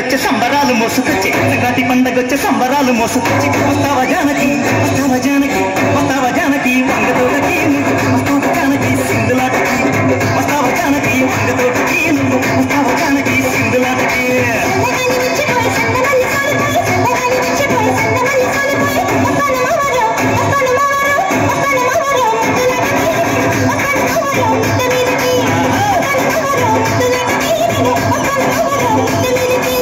పండగొచ్చే సంబరాలు మోసుకొచ్చి సంక్రాంతి పండగొచ్చే సంబరాలు మోసుకొచ్చి వస్తావా జానకి వస్తావా జానకి వస్తావా జానకి వంగతోటకి వస్తావా జానకి సింధులాటకి వస్తావా జానకి వంగతోటకి వస్తావా జానకి సింధులాటకి సందగాని విచ్చిపోయి సందమల్లి సాలిపోయి సందగాని విచ్చిపోయి సందమల్లి సాలిపోయి వస్తాను మావరో వస్తాను మావరో వస్తాను మావరో ముద్దులాటకి వస్తాను మావరో ముద్దు మీదకి వస్తాను మావరో ముద్దులాటకి వస్తాను మావరో ముద్దు మీదకి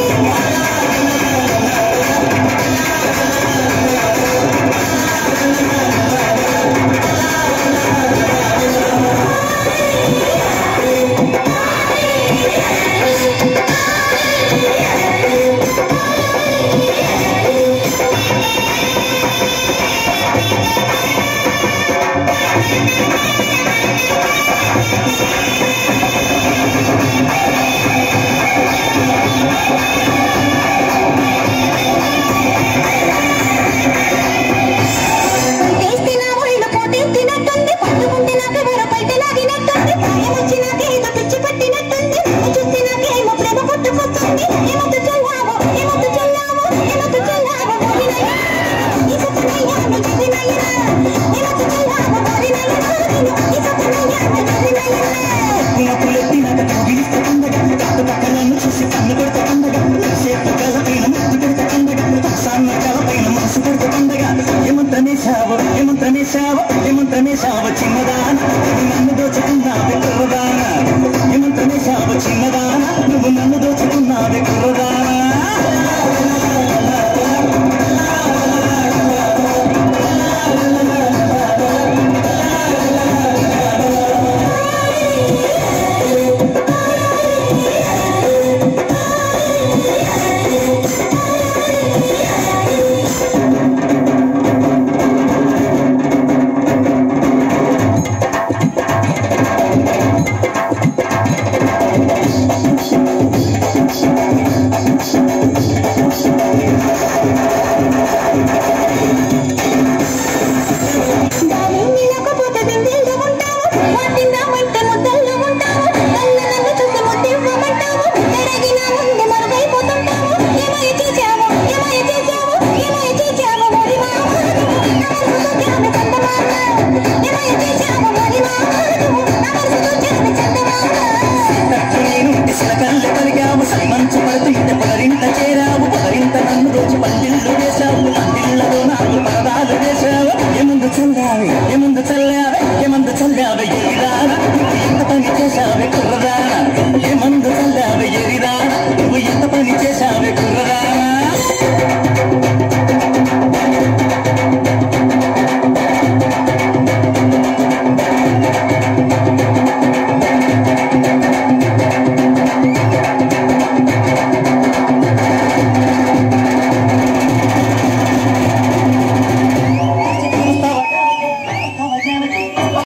చేస్తే నా ఒళ్ళు పోటెత్తినట్టుంది పట్టుకుంటే నాకెవరో పైట లాగినట్టుంది ఏమొచ్చి నాకేదో పిచ్చి పట్టినట్టుంది నిన్ను చూస్తే నాకేమో ప్రేమ పుట్టుకొస్తుంది ఏమొద్దు చల్లావో ఏమొద్దు చల్లావో ఏమొద్దు చల్లావో మోరినయ్యా ఈ సత్తనయ్యాను జరినయ్యా ఏమొద్దు చల్లావో మోరినయ్యా ఈ సత్తనయ్యాను జరినయ్యా పులెత్తినాక కౌగిలిస్తే పండగ కాటు పక్కలను చూసి కన్ను కొడితే పండగ సేపు కలపైన ముద్దు పెడితే పండగ సాన్న కలపైన మనసు పెడితే పండగ ఏమంత్రమేశావు ఏమంత్రమేశావు ఏమంత్రమేశావు చిన్నదాన నువ్వు నన్ను దోచుకున్నావే కుర్రదాన ఏమంత్రమేశావు చిన్నదాన నువ్వు నన్ను దోచుకున్నావే కుర్రదానా దానిని లేకపోతే బిందెల్లో ఉంటావు వాటిందామంటే ముద్దల్లో ఉంటావు నన్ను నన్ను చూసి ముద్దివ్వమంటావు ఎరగిన ముందు మరుగైపోతుంటావు ఏమై చేశావు ఏమై చేశావు ఏమై చేశావు మరి మామ నా మనసుతో చేసిన చందమామ ఏమై చేశావు మరి మామ నా మనసుతో చేసిన చందమామ తట్టునేనుంటి శిలకల్ల కలిగావు సైమంచు పడుతుంటే పొదరింత చేరావు పొదరింత నన్ను రోజు పందిళ్ళు వేశావు పందిళ్ళలో నాకు పరదాలు వేశావు ఏముందు చల్లావి ఏముందు చల్లావే ఏముందు చల్లావే